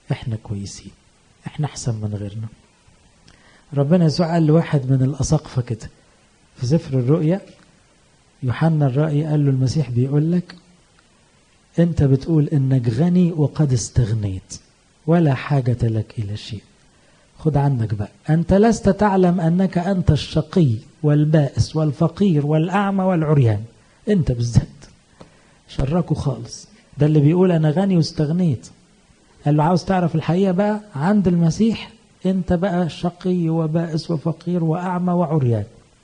احنا كويسين احنا احسن من غيرنا ربنا يسوع قال لواحد من الأساقفة كده في سفر الرؤيا يوحنا الرأي قال له المسيح بيقول لك انت بتقول انك غني وقد استغنيت ولا حاجة لك إلى شيء خد عنك بقى أنت لست تعلم أنك أنت الشقي والبائس والفقير والأعمى والعريان أنت بالذات شركوا خالص ده اللي بيقول أنا غني واستغنيت قال له عاوز تعرف الحقيقة بقى عند المسيح أنت بقى شقي وبائس وفقير وأعمى وعريان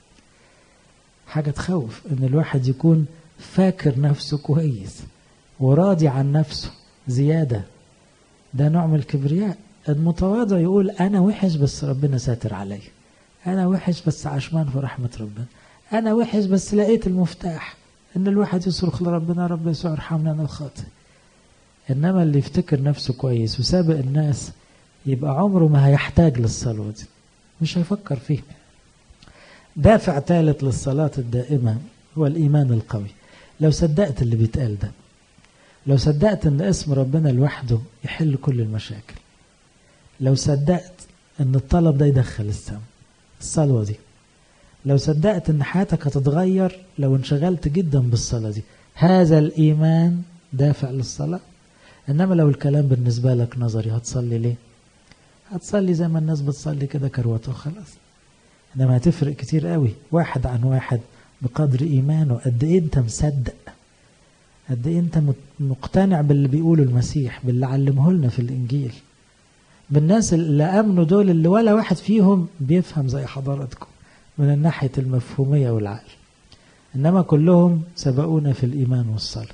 حاجة تخوف إن الواحد يكون فاكر نفسه كويس وراضي عن نفسه زيادة ده نوع من الكبرياء المتواضع يقول أنا وحش بس ربنا ساتر علي أنا وحش بس عشمان في رحمة ربنا أنا وحش بس لقيت المفتاح إن الواحد يصرخ لربنا رب يسوع ارحمني أنا الخاطئ إنما اللي يفتكر نفسه كويس وسابق الناس يبقى عمره ما هيحتاج للصلاة دي مش هيفكر فيه دافع ثالث للصلاة الدائمة هو الإيمان القوي لو صدقت اللي بيتقال ده لو صدقت ان اسم ربنا لوحده يحل كل المشاكل لو صدقت ان الطلب ده يدخل السماء الصلوة دي لو صدقت ان حياتك هتتغير لو انشغلت جدا بالصلاة دي هذا الإيمان دافع للصلاة إنما لو الكلام بالنسبة لك نظري هتصلي ليه هتصلي زي ما الناس بتصلي كده كروته وخلاص إنما هتفرق كتير قوي واحد عن واحد بقدر إيمانه قد إيه أنت مصدق قد إيه أنت مقتنع باللي بيقوله المسيح باللي علمه لنا في الإنجيل بالناس اللي أمنوا دول اللي ولا واحد فيهم بيفهم زي حضراتكم من الناحية المفهومية والعقل إنما كلهم سبقونا في الإيمان والصلاة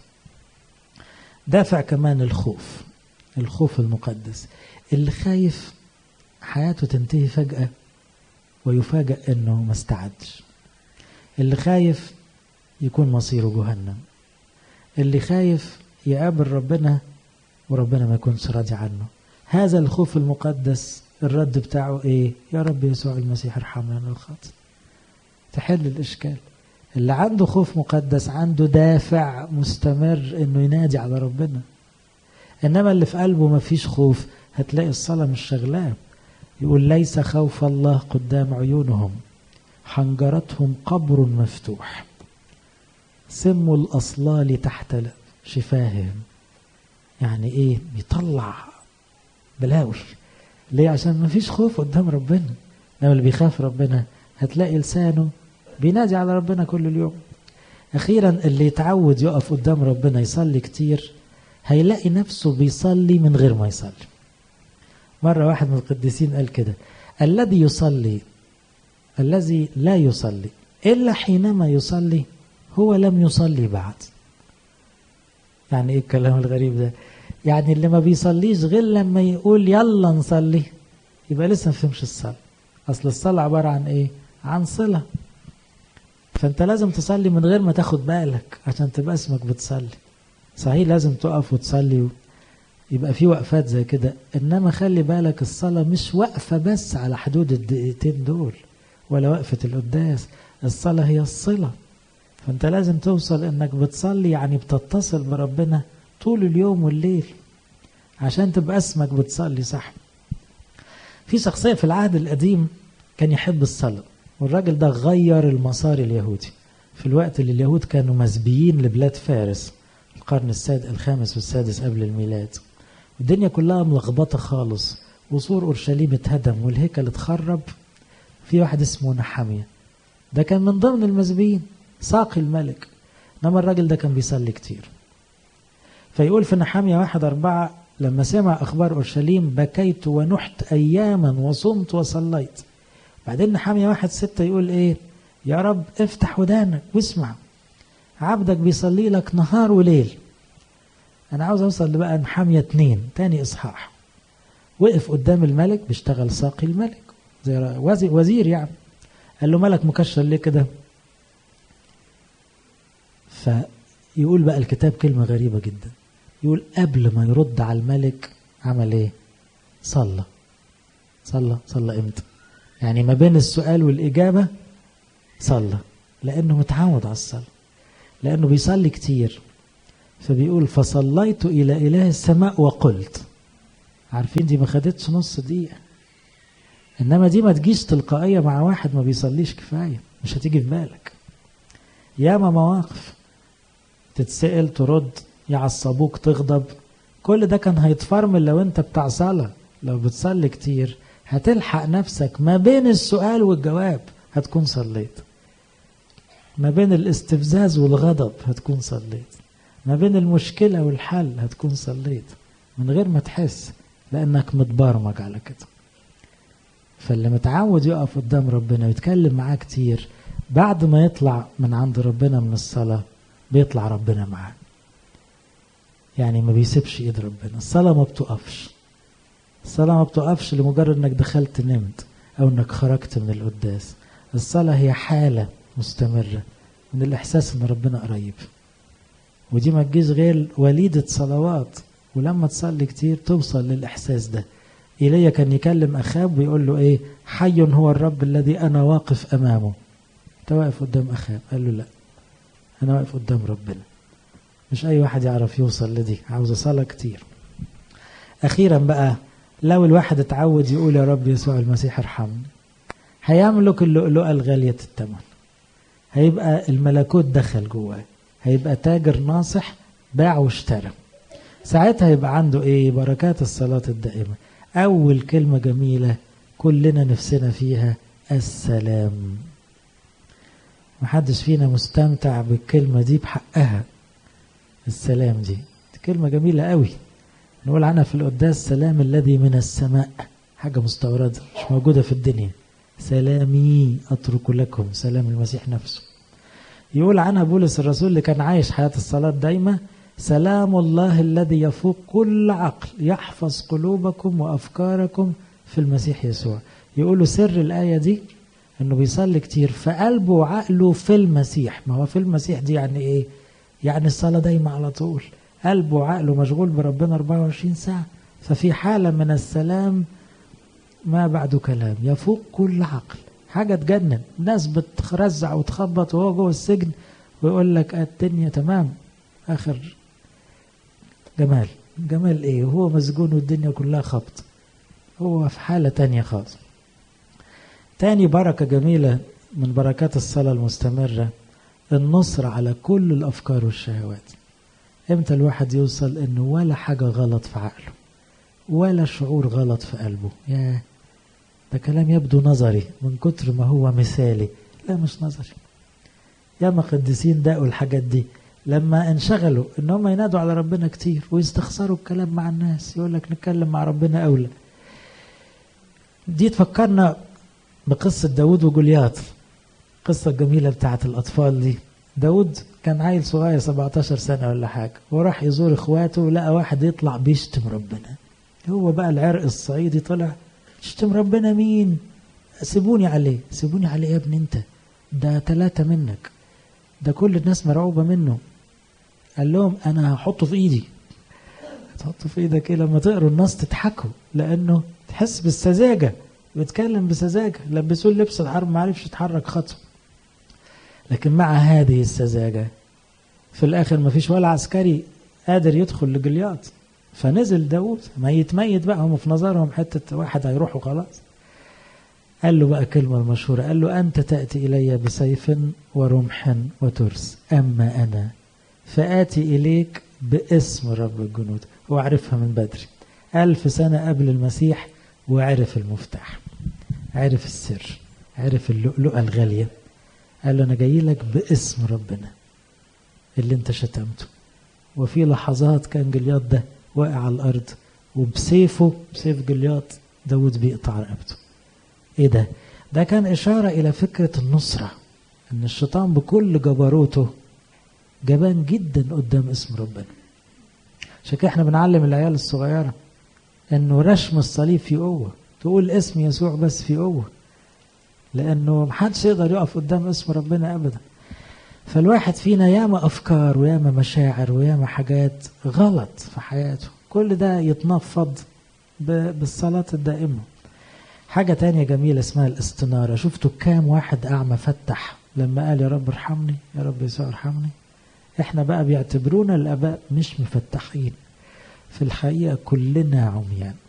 دافع كمان الخوف الخوف المقدس اللي خايف حياته تنتهي فجأة ويفاجأ أنه ما استعدش اللي خايف يكون مصيره جهنم اللي خايف يقابل ربنا وربنا ما يكونش راضي عنه هذا الخوف المقدس الرد بتاعه ايه يا رب يسوع المسيح ارحمنا انا الخاطئ تحل الاشكال اللي عنده خوف مقدس عنده دافع مستمر انه ينادي على ربنا انما اللي في قلبه ما فيش خوف هتلاقي الصلاة مش شغلاه يقول ليس خوف الله قدام عيونهم حنجرتهم قبر مفتوح سم الأصلال تحت شفاههم يعني ايه بيطلع بلاوي ليه عشان ما فيش خوف قدام ربنا لما اللي بيخاف ربنا هتلاقي لسانه بينادي على ربنا كل اليوم أخيرا اللي يتعود يقف قدام ربنا يصلي كتير هيلاقي نفسه بيصلي من غير ما يصلي مرة واحد من القديسين قال كده الذي يصلي الذي لا يصلي إلا حينما يصلي هو لم يصلي بعد يعني ايه الكلام الغريب ده يعني اللي ما بيصليش غير لما يقول يلا نصلي يبقى لسه ما فهمش الصلاة أصل الصلاة عبارة عن إيه عن صلة فأنت لازم تصلي من غير ما تاخد بالك عشان تبقى اسمك بتصلي صحيح لازم تقف وتصلي يبقى في وقفات زي كده إنما خلي بالك الصلاة مش واقفة بس على حدود الدقيقتين دول ولا وقفة القداس الصلاة هي الصلة فأنت لازم توصل إنك بتصلي يعني بتتصل بربنا طول اليوم والليل عشان تبقى اسمك بتصلي صح في شخصية في العهد القديم كان يحب الصلاة والراجل ده غير المسار اليهودي في الوقت اللي اليهود كانوا مسبيين لبلاد فارس القرن السادس الخامس والسادس قبل الميلاد الدنيا كلها ملخبطة خالص وسور أورشليم اتهدم والهيكل اتخرب في واحد اسمه نحامية ده كان من ضمن المسبيين ساقي الملك انما الراجل ده كان بيصلي كتير فيقول في نحامية واحد أربعة لما سمع أخبار أورشليم بكيت ونحت أياما وصمت وصليت بعدين نحامية واحد ستة يقول إيه يا رب افتح ودانك واسمع عبدك بيصلي لك نهار وليل أنا عاوز أوصل لبقى نحامية اتنين تاني إصحاح وقف قدام الملك بيشتغل ساقي الملك زي وزير يعني قال له ملك مكشر ليه كده فيقول بقى الكتاب كلمة غريبة جدا يقول قبل ما يرد على الملك عمل ايه صلى صلى صلى امتى يعني ما بين السؤال والإجابة صلى لأنه متعود على الصلاة لأنه بيصلي كتير فبيقول فصليت إلى إله السماء وقلت عارفين دي ما خدتش نص دقيقة إنما دي ما تجيش تلقائية مع واحد ما بيصليش كفاية مش هتيجي في بالك ياما مواقف تتسأل ترد يعصبوك تغضب كل ده كان هيتفرمل لو انت بتاع صلاة لو بتصلي كتير هتلحق نفسك ما بين السؤال والجواب هتكون صليت ما بين الاستفزاز والغضب هتكون صليت ما بين المشكلة والحل هتكون صليت من غير ما تحس لأنك متبرمج على كده فاللي متعود يقف قدام ربنا ويتكلم معاه كتير بعد ما يطلع من عند ربنا من الصلاة بيطلع ربنا معاه يعني ما بيسيبش ايد ربنا الصلاة ما بتقفش الصلاة ما بتقفش لمجرد انك دخلت نمت او انك خرجت من القداس الصلاة هي حالة مستمرة من الاحساس ان ربنا قريب ودي ما تجيش غير وليدة صلوات ولما تصلي كتير توصل للاحساس ده ايليا كان يكلم اخاب ويقول له ايه حي هو الرب الذي انا واقف امامه انت واقف قدام اخاب قال له لا انا واقف قدام ربنا مش اي واحد يعرف يوصل لدي عاوز صلاة كتير اخيرا بقى لو الواحد اتعود يقول يا رب يسوع المسيح ارحمني هيملك اللؤلؤة الغالية الثمن هيبقى الملكوت دخل جواه هيبقى تاجر ناصح باع واشترى ساعتها يبقى عنده ايه بركات الصلاة الدائمة اول كلمة جميلة كلنا نفسنا فيها السلام محدش فينا مستمتع بالكلمة دي بحقها السلام دي, دي كلمة جميلة قوي نقول عنها في القداس سلام الذي من السماء حاجة مستوردة مش موجودة في الدنيا سلامي أترك لكم سلام المسيح نفسه يقول عنها بولس الرسول اللي كان عايش حياة الصلاة دايما سلام الله الذي يفوق كل عقل يحفظ قلوبكم وأفكاركم في المسيح يسوع يقولوا سر الآية دي انه بيصلي كتير فقلبه وعقله في المسيح ما هو في المسيح دي يعني ايه يعني الصلاة دايما على طول قلبه وعقله مشغول بربنا 24 ساعة ففي حالة من السلام ما بعد كلام يفوق كل عقل حاجة تجنن ناس بترزع وتخبط وهو جوه السجن ويقول لك الدنيا تمام آخر جمال جمال ايه هو مسجون والدنيا كلها خبط هو في حالة تانية خالص تاني بركة جميلة من بركات الصلاة المستمرة النصر على كل الأفكار والشهوات امتى الواحد يوصل انه ولا حاجة غلط في عقله ولا شعور غلط في قلبه يا ده كلام يبدو نظري من كتر ما هو مثالي لا مش نظري ياما قديسين دقوا الحاجات دي لما انشغلوا ان هم ينادوا على ربنا كتير ويستخسروا الكلام مع الناس يقول لك نتكلم مع ربنا اولى دي تفكرنا بقصة داود وجولياط قصة جميلة بتاعت الأطفال دي داود كان عيل صغير 17 سنة ولا حاجة وراح يزور إخواته ولقى واحد يطلع بيشتم ربنا هو بقى العرق الصعيدي طلع تشتم ربنا مين سيبوني عليه سيبوني عليه يا ابني انت ده ثلاثة منك ده كل الناس مرعوبة منه قال لهم انا هحطه في ايدي تحطه في ايدك ايه لما تقروا النص تضحكوا لانه تحس بالسذاجة بيتكلم بسذاجة لبسوه لبس الحرب ما عرفش يتحرك خطوة لكن مع هذه السذاجة في الآخر ما فيش ولا عسكري قادر يدخل لجلياط فنزل داود ما يتميت بقى هم في نظرهم حتة واحد هيروح وخلاص قال له بقى كلمة المشهورة قال له أنت تأتي إلي بسيف ورمح وترس أما أنا فآتي إليك باسم رب الجنود هو عرفها من بدري ألف سنة قبل المسيح وعرف المفتاح عرف السر عرف اللؤلؤة الغالية قال له أنا جاي لك باسم ربنا اللي انت شتمته وفي لحظات كان جلياط ده واقع على الأرض وبسيفه بسيف جلياط داود بيقطع رقبته ايه ده ده كان إشارة إلى فكرة النصرة إن الشيطان بكل جبروته جبان جدا قدام اسم ربنا عشان كده احنا بنعلم العيال الصغيرة انه رشم الصليب في قوة تقول اسم يسوع بس في قوة لانه محدش يقدر يقف قدام اسم ربنا ابدا فالواحد فينا ياما افكار وياما مشاعر وياما حاجات غلط في حياته كل ده يتنفض بالصلاة الدائمة حاجة تانية جميلة اسمها الاستنارة شفتوا كام واحد أعمى فتح لما قال يا رب ارحمني يا رب يسوع ارحمني احنا بقى بيعتبرونا الآباء مش مفتحين في الحقيقة كلنا عميان